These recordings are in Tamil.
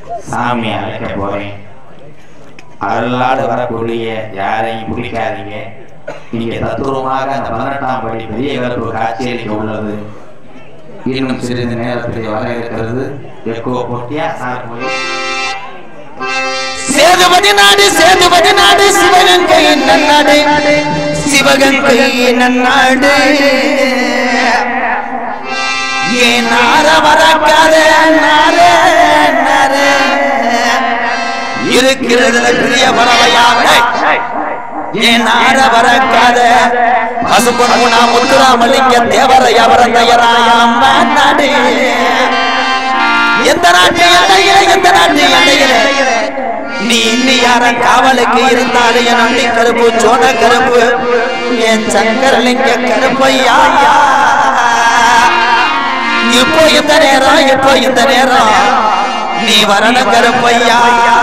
சாமி அழைக்க போறேன் அருளாடு வரக்கூடிய யாரையும் பிடிக்காதீங்க இங்கே தத்துவமாக அந்த பதினெட்டாம் படி பெரிய கருப்பு காட்சியளிக்க உள்ளது இன்னும் சிறிது நேரத்தில் வர இருக்கிறது எக்கோ போட்டியா சார் போய் சேதுபதி நாடு சேதுபதி நாடு சிவகங்கை நன்னாடு சிவகங்கை நன்னாடு ஏன் நார வரக்காத நாரே நாரே இருக்கிறதுல பெரிய பறவையாக ஏன் நார வரக்காத பசுபொன்னா முத்துராமலிங்க தேவரைய வரந்தையராம் நாடு எந்த நாட்டு எல்லையில எந்த நாட்டு எல்லையில நீ இன்னி யார காவலுக்கு இருந்தாலும் என் அண்ணி கருப்பு சோன கருப்பு என் சங்கரலிங்க கருப்பையா இப்போ இந்த நேரம் இப்போ இந்த நேரம் நீ வரணும் கருப்பையா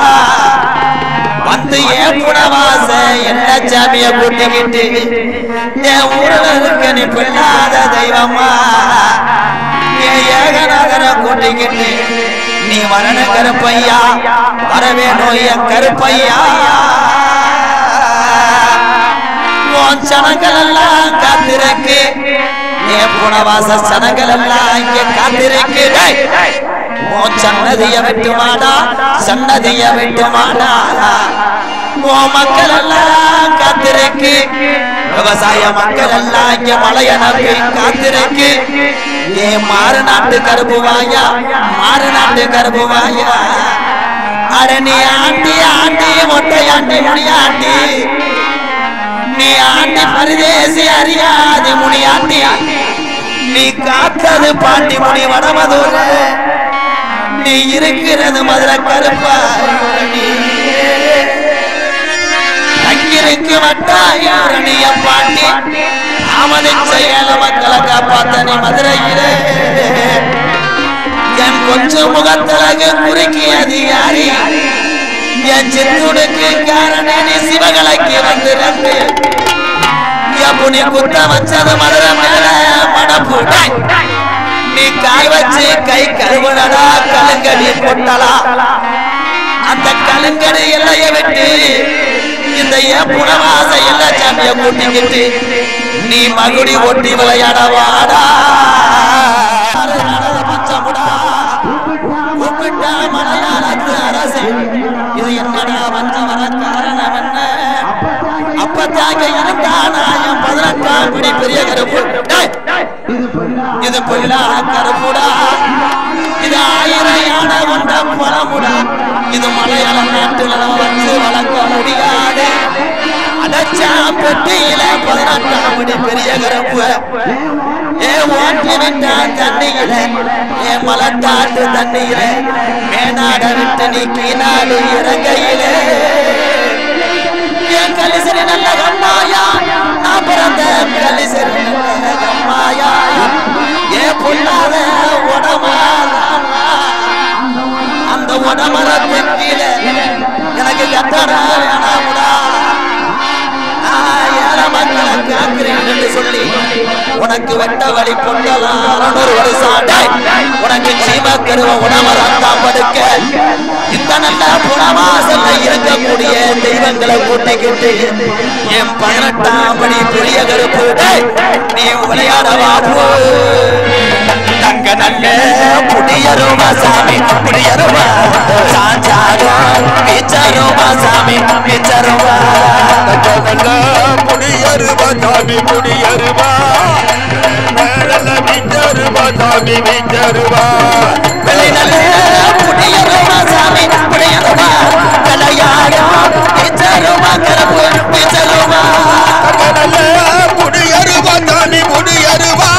வந்து ஏன் புனவாச என்ன சாமிய கூட்டிக்கிட்டு என் ஊர்ல இருக்க நீ பிள்ளாத தெய்வமா என் ஏகநாதர கூட்டிக்கிட்டு நீ வரணும் கருப்பையா வரவேணும் என் கருப்பையா உன் சனங்கள் எல்லாம் காத்திருக்கு என் புனவாச சனங்கள் எல்லாம் இங்க காத்திருக்கு டேய். உன் சன்னதிய விட்டுமாடா சன்னதிய விட்டுமாடா உன் மக்கள் எல்லாம் காத்திருக்கு விவசாய மக்கள் எல்லாம் இங்க மலைய நம்பி காத்திருக்கு ஏ மாறு நாட்டு கருப்புவாயா மாறு நாட்டு கருப்புவாயா அட நீ ஆண்டி ஆண்டி மொட்டை ஆண்டி முடியாண்டி நீ ஆண்டி பரிதேசி அறியாதி முனியாண்டி நீ காத்தது பாண்டி முனி வடமதூர் நீ இருக்கிறது மதுரை கருப்பா அங்கிருக்கு வட்டாயூரணிய பாண்டி அவனின் செயல மக்களை காப்பாத்த நீ மதுரையிலே என் கொஞ்சம் முகத்தழகு குறுக்கியது யாரி என் சித்துடுக்கு காரண நீ சிவகலைக்கு வந்து ரெண்டு புனி குத்த வச்சது மதுரை மேல மடப்பு டேய். நீ காய் வச்சு கை கருவடா கலுங்கடி பொட்டலா அந்த கலுங்கடி எல்லைய விட்டு இந்த ஏன் புனவாச எல்லா சாமிய கூட்டிக்கிட்டு நீ மகுடி ஒட்டி விளையாட வாடா பச்சமுடா கூப்பிட்டா மலையாளத்து அரசு இது என்னடா வந்த வர காரணம் என்ன அப்பத்தாக இருந்தா நாயம் பதினெட்டாம் பிடி பெரிய கருப்பு டேய், இது பொயிலா கருப்புடா இது ஆயிரம் யானை கொண்ட பழமுடா இது மலையாள நாட்டுல நம்ம வச்சு வளர்க்க முடியாது அடைச்சாம் பெட்டியில பதினெட்டாம் பிடி பெரிய கருப்பு ஏ ஓட்டி விட்டான் தண்ணியில ஏ மலட்டாட்டு தண்ணியில மேனாட விட்டு நீ கீழாடு இறங்கையிலே என் கலிசரி நல்ல கம்மாயா நான் பிறந்த கலிசரி நல்ல கம்மாயா ஏ பொல்லாத உடமா அந்த உடமரத்தின் கீழே எனக்கு கட்டடா வேணாமுடா நான் ஏழை மக்களை காக்கிறேன் என்று சொல்லி உனக்கு வெட்ட வழி கொண்டலாம் அறுநூறு வருஷம் டேய், உனக்கு ஜீவ கருவ உணவரந்தா படுக்க இந்த நல்ல புனவாசல்ல இருக்கக்கூடிய தெய்வங்களை கூட்டிக்கிட்டு என் பதினெட்டாம் படி பெரிய கருப்பு டேய், நீ விளையாடவா போ தங்க நல்ல புடியருமா சாமி புடியருமா சாஞ்சாரோ பிச்சருமா சாமி பிச்சருமா முடியருவா சாமி முடியருவா மேல மிச்சருவா சாமி மிச்சருவா வெள்ளை நல்ல புடியருமா சாமி புடியருமா விளையாடோ பிச்சருமா கருப்பு பிச்சருமா முடியருவா சாமி முடியருவா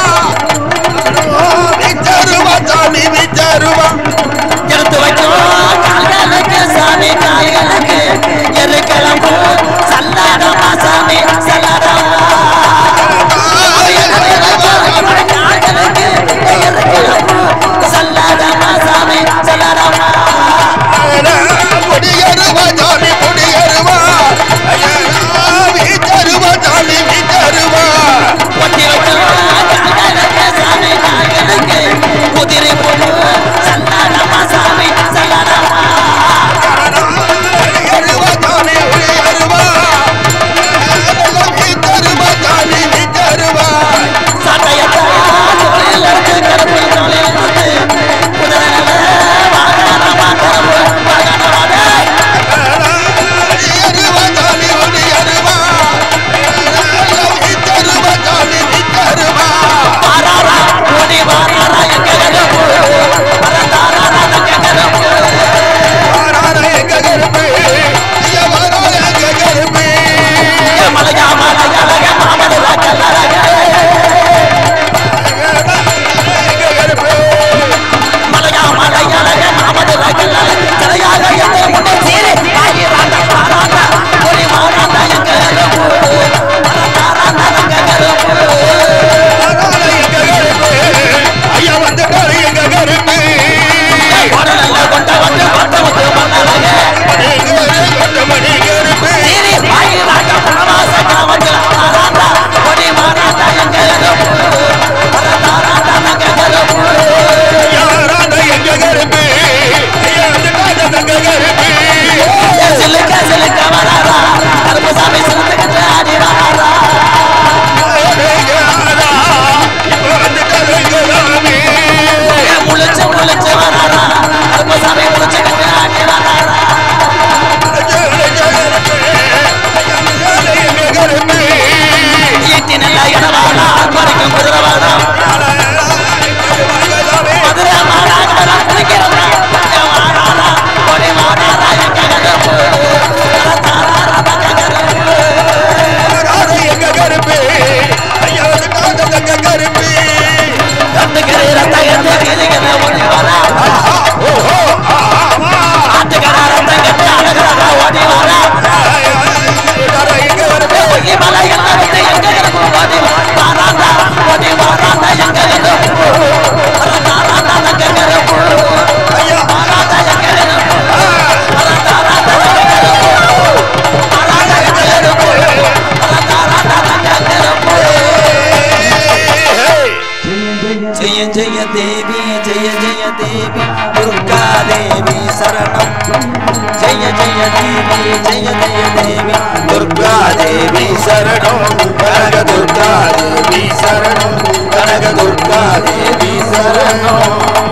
மிச்சருவா சாமி மிச்சருவா எடுத்து வைக்கும் கால்களுக்கு சாமி கால்களுக்கு எரு கிளம்பு சல்லாடமா சாமி சல்லாடமா கால்களுக்கு எரு கிளம்பு சரணம் ஜெய ஜெய தேவி ஜெய ஜெய தேவி துர்கா தேவி சரணம் கனக துர்கா தேவி சரணம் கனக துர்கா தேவி சரணம்